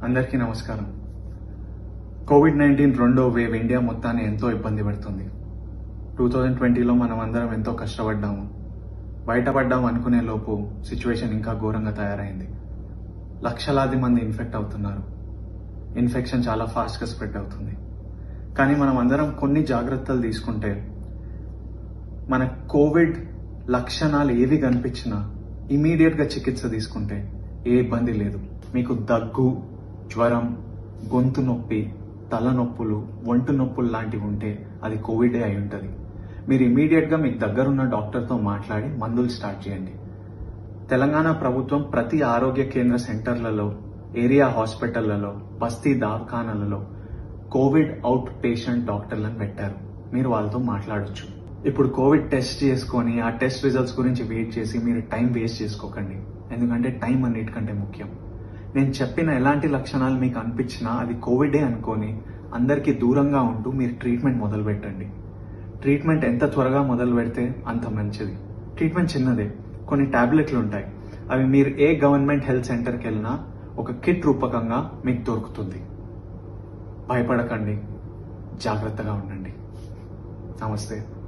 అందరికీ నమస్కారం Covid nineteen రెండో వేవ్ ఇండియా మొత్తాన్ని ఎంతో ఇబ్బంది పెడుతుంది టూ థౌజండ్ ట్వంటీలో మనం అందరం ఎంతో కష్టపడ్డాము బయటపడ్డాం అనుకునే లోపు సిచ్యువేషన్ ఇంకా ఘోరంగా తయారైంది లక్షలాది మంది ఇన్ఫెక్ట్ అవుతున్నారు ఇన్ఫెక్షన్ చాలా ఫాస్ట్గా స్ప్రెడ్ అవుతుంది కానీ మనం అందరం కొన్ని జాగ్రత్తలు తీసుకుంటే మన కోవిడ్ లక్షణాలు ఏవి కనిపించినా ఇమీడియట్గా చికిత్స తీసుకుంటే ఏ ఇబ్బంది లేదు మీకు దగ్గు జ్వరం గొంతు నొప్పి తలనొప్పులు ఒంటు నొప్పులు లాంటివి ఉంటే అది కోవిడే అయి ఉంటుంది మీరు ఇమీడియట్గా మీకు దగ్గరున్న డాక్టర్తో మాట్లాడి మందులు స్టార్ట్ చేయండి తెలంగాణ ప్రభుత్వం ప్రతి ఆరోగ్య కేంద్ర సెంటర్లలో ఏరియా హాస్పిటళ్లలో బస్తీ దవాఖానాలలో కోవిడ్ అవుట్ పేషెంట్ డాక్టర్లను పెట్టారు మీరు వాళ్ళతో మాట్లాడొచ్చు ఇప్పుడు కోవిడ్ టెస్ట్ చేసుకొని ఆ టెస్ట్ రిజల్ట్స్ గురించి వెయిట్ చేసి మీరు టైం వేస్ట్ చేసుకోకండి ఎందుకంటే టైం అన్నిటికంటే ముఖ్యం నేను చెప్పిన ఎలాంటి లక్షణాలు మీకు అనిపించినా అది కోవిడే అనుకొని అందరికీ దూరంగా ఉంటూ మీరు ట్రీట్మెంట్ మొదలు పెట్టండి ట్రీట్మెంట్ ఎంత త్వరగా మొదలు పెడితే అంత మంచిది ట్రీట్మెంట్ చిన్నదే కొన్ని టాబ్లెట్లు ఉంటాయి అవి మీరు ఏ గవర్నమెంట్ హెల్త్ సెంటర్కి వెళ్ళినా ఒక కిట్ రూపకంగా మీకు దొరుకుతుంది భయపడకండి జాగ్రత్తగా ఉండండి నమస్తే